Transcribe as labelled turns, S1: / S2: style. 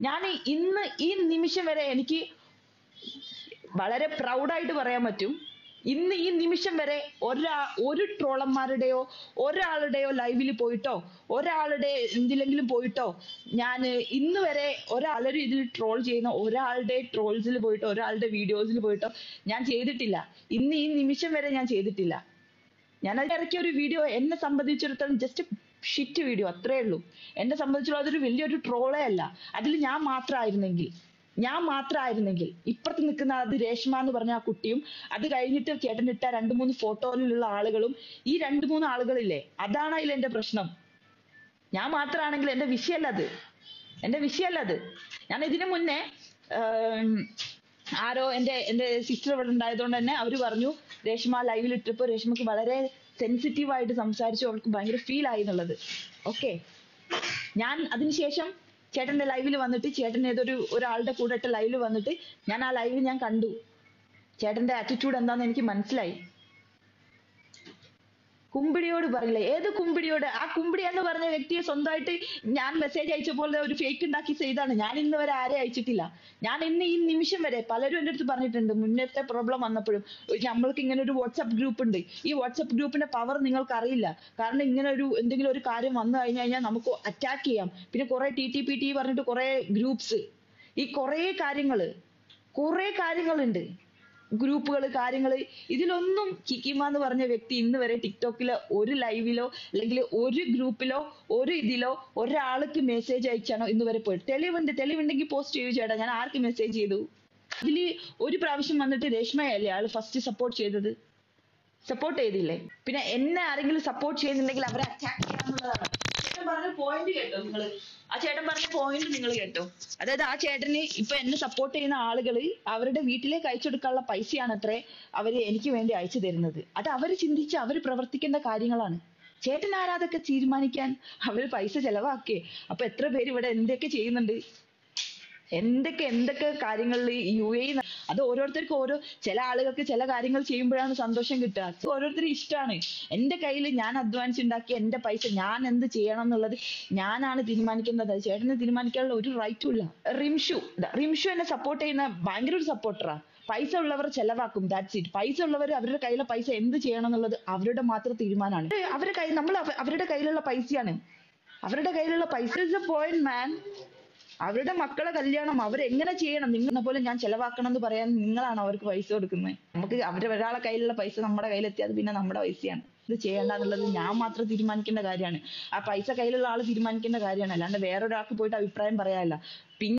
S1: ഞാൻ ഇന്ന് ഈ നിമിഷം വരെ എനിക്ക് വളരെ പ്രൗഡായിട്ട് പറയാൻ പറ്റും ഇന്ന് ഈ നിമിഷം വരെ ഒരാ ഒരു ട്രോളന്മാരുടെയോ ഒരാളുടെയോ ലൈവിൽ പോയിട്ടോ ഒരാളുടെ എന്തിലെങ്കിലും പോയിട്ടോ ഞാൻ ഇന്ന് വരെ ഒരാളൊരു ഇതിൽ ട്രോൾ ചെയ്യുന്ന ഒരാളുടെ ട്രോൾസിൽ പോയിട്ടോ ഒരാളുടെ വീഡിയോസിൽ പോയിട്ടോ ഞാൻ ചെയ്തിട്ടില്ല ഇന്ന് ഈ നിമിഷം വരെ ഞാൻ ചെയ്തിട്ടില്ല ഞാൻ അത് ഇറക്കിയ ഒരു വീഡിയോ എന്നെ സംബന്ധിച്ചിടത്തോളം ജസ്റ്റ് ഷിറ്റ് വീഡിയോ അത്രേ ഉള്ളൂ എന്നെ സംബന്ധിച്ചിടത്തോളം അതൊരു വലിയൊരു ട്രോളേ അല്ല അതിൽ ഞാൻ മാത്രമായിരുന്നെങ്കിൽ ഞാൻ മാത്രമായിരുന്നെങ്കിൽ ഇപ്പുറത്ത് നിൽക്കുന്ന അത് രേഷ്മ എന്ന് പറഞ്ഞ ആ കുട്ടിയും അത് കഴിഞ്ഞിട്ട് ചേട്ടൻ ഇട്ട രണ്ട് മൂന്ന് ഫോട്ടോയിലുള്ള ആളുകളും ഈ രണ്ട് മൂന്ന് ആളുകളില്ലേ അതാണ് അതിൽ എന്റെ പ്രശ്നം ഞാൻ മാത്രമാണെങ്കിൽ എന്റെ വിഷയമല്ല അത് എന്റെ വിഷയമല്ല അത് ഞാൻ ഇതിനു മുന്നേ ആം, ആരോ എന്റെ എന്റെ സിസ്റ്റർ ഇവിടെ ഉണ്ടായതുകൊണ്ട് തന്നെ അവര് പറഞ്ഞു രേഷ്മ ലൈവിൽ ഇട്ടപ്പോ രേഷ്മക്ക് വളരെ സെൻസിറ്റീവ് ആയിട്ട് സംസാരിച്ചു അവൾക്ക് ഭയങ്കര ഫീൽ ആയി എന്നുള്ളത് ഓക്കെ ഞാൻ അതിനുശേഷം ചേട്ടന്റെ ലൈവിൽ വന്നിട്ട് ചേട്ടൻ ഏതൊരു ഒരാളുടെ കൂടെ ഇട്ട ലൈവിൽ വന്നിട്ട് ഞാൻ ആ ലൈവിൽ ഞാൻ കണ്ടു ചേട്ടന്റെ ആറ്റിറ്റ്യൂഡ് എന്താന്ന് എനിക്ക് മനസ്സിലായി കുമ്പിടിയോട് പറയില്ല ഏത് കുമ്പിടിയോട് ആ കുമ്പിടി എന്ന് പറഞ്ഞ വ്യക്തിയെ സ്വന്തമായിട്ട് ഞാൻ മെസ്സേജ് അയച്ചപ്പോൾ ഒരു ഫേക്ക് ഉണ്ടാക്കി ചെയ്താണ് ഞാൻ ഇന്ന് വരെ ആരെ അയച്ചിട്ടില്ല ഞാൻ ഇന്ന് ഈ നിമിഷം വരെ പലരും എൻ്റെ അടുത്ത് പറഞ്ഞിട്ടുണ്ട് മുന്നത്തെ പ്രോബ്ലം വന്നപ്പോഴും നമ്മൾക്ക് ഇങ്ങനെ ഒരു വാട്സപ്പ് ഗ്രൂപ്പ് ഉണ്ട് ഈ വാട്സപ്പ് ഗ്രൂപ്പിന്റെ പവർ നിങ്ങൾക്ക് അറിയില്ല കാരണം ഇങ്ങനെ ഒരു എന്തെങ്കിലും ഒരു കാര്യം വന്നു കഴിഞ്ഞു കഴിഞ്ഞാൽ നമുക്ക് അറ്റാക്ക് ചെയ്യാം പിന്നെ കുറെ ടി ടി പി ടി പറഞ്ഞിട്ട് കുറെ ഗ്രൂപ്പ്സ് ഈ കുറെ കാര്യങ്ങള് കുറെ കാര്യങ്ങളുണ്ട് ഗ്രൂപ്പുകൾ കാര്യങ്ങൾ ഇതിലൊന്നും കിക്കിമ എന്ന് പറഞ്ഞ വ്യക്തി ഇന്ന് വരെ ടിക്ടോക്കിലോ ഒരു ലൈവിലോ അല്ലെങ്കിൽ ഒരു ഗ്രൂപ്പിലോ ഒരു ഇതിലോ ഒരാൾക്ക് മെസ്സേജ് അയച്ചാണോ ഇന്ന് വരെ പോയിട്ട് തെളിവുണ്ട് തെളിവുണ്ടെങ്കിൽ പോസ്റ്റ് ചെയ്യൂ ചേട്ടാ ഞാൻ ആർക്ക് മെസ്സേജ് ചെയ്തു ഇതില് ഒരു പ്രാവശ്യം വന്നിട്ട് രേഷ്മയല്ലേ ആള് ഫസ്റ്റ് സപ്പോർട്ട് ചെയ്തത് സപ്പോർട്ട് ചെയ്തില്ലേ പിന്നെ എന്നെ ആരെങ്കിലും സപ്പോർട്ട് ചെയ്യുന്നുണ്ടെങ്കിൽ അവരെ അറ്റാക്ക് ചെയ്യാന്നുള്ളതാണ് ചേട്ടൻ പറഞ്ഞ പോയിന്റ് കേട്ടോ നിങ്ങൾ ആ ചേട്ടൻ പറഞ്ഞ പോയിന്റ് നിങ്ങൾ കേട്ടോ അതായത് ആ ചേട്ടന് ഇപ്പൊ എന്നെ സപ്പോർട്ട് ചെയ്യുന്ന ആളുകള് അവരുടെ വീട്ടിലേക്ക് അയച്ചെടുക്കാനുള്ള പൈസയാണ് അത്രേ അവര് എനിക്ക് വേണ്ടി അയച്ചു തരുന്നത് അത് അവര് ചിന്തിച്ച് അവര് പ്രവർത്തിക്കേണ്ട കാര്യങ്ങളാണ് ചേട്ടൻ ആരാ അതൊക്കെ തീരുമാനിക്കാൻ അവര് പൈസ ചെലവാക്കേ അപ്പൊ എത്ര പേര് ഇവിടെ എന്തൊക്കെ ചെയ്യുന്നുണ്ട് എന്തൊക്കെ എന്തൊക്കെ കാര്യങ്ങളിൽ യു എ അത് ഓരോരുത്തർക്കും ഓരോ ചില ആളുകൾക്ക് ചില കാര്യങ്ങൾ ചെയ്യുമ്പോഴാണ് സന്തോഷം കിട്ടുക അത് ഓരോരുത്തരും ഇഷ്ടമാണ് എന്റെ കയ്യിൽ ഞാൻ അധ്വാനിച്ചുണ്ടാക്കിയ എന്റെ പൈസ ഞാൻ എന്ത് ചെയ്യണം എന്നുള്ളത് ഞാനാണ് തീരുമാനിക്കുന്നത് അത് ചേട്ടന് തീരുമാനിക്കാനുള്ള ഒരു റൈറ്റും ഇല്ല റിംഷു ദാ റിംഷു എന്നെ സപ്പോർട്ട് ചെയ്യുന്ന ഭയങ്കര ഒരു സപ്പോർട്ടറാ പൈസ ഉള്ളവർ ചെലവാക്കും ദാറ്റ്സ് ഇറ്റ് പൈസ ഉള്ളവർ അവരുടെ കയ്യിലെ പൈസ എന്ത് ചെയ്യണം എന്നുള്ളത് അവരുടെ മാത്രം തീരുമാനമാണ് അവരുടെ കയ്യിൽ നമ്മൾ അവ- അവരുടെ കയ്യിലുള്ള പൈസയാണ് അവരുടെ കയ്യിലുള്ള പൈസ ഇസ് എ പോയിന്റ് മാൻ അവരുടെ മക്കളെ കല്യാണം അവരെങ്ങനെ ചെയ്യണം നിങ്ങളെ പോലെ ഞാൻ ചെലവാക്കണം എന്ന് പറയാൻ നിങ്ങളാണ് അവർക്ക് പൈസ കൊടുക്കുന്നത് നമുക്ക് അവരുടെ ഒരാളെ കയ്യിലുള്ള പൈസ നമ്മുടെ കയ്യിലെത്തി അത് പിന്നെ നമ്മുടെ പൈസയാണ് ഇത് ചെയ്യണ്ട എന്നുള്ളത് ഞാൻ മാത്രം തീരുമാനിക്കേണ്ട കാര്യമാണ് ആ പൈസ കയ്യിലുള്ള ആൾ തീരുമാനിക്കേണ്ട കാര്യമാണ് അല്ലാണ്ട് വേറൊരാൾക്ക് പോയിട്ട് അഭിപ്രായം പറയാനല്ല പിന്നെ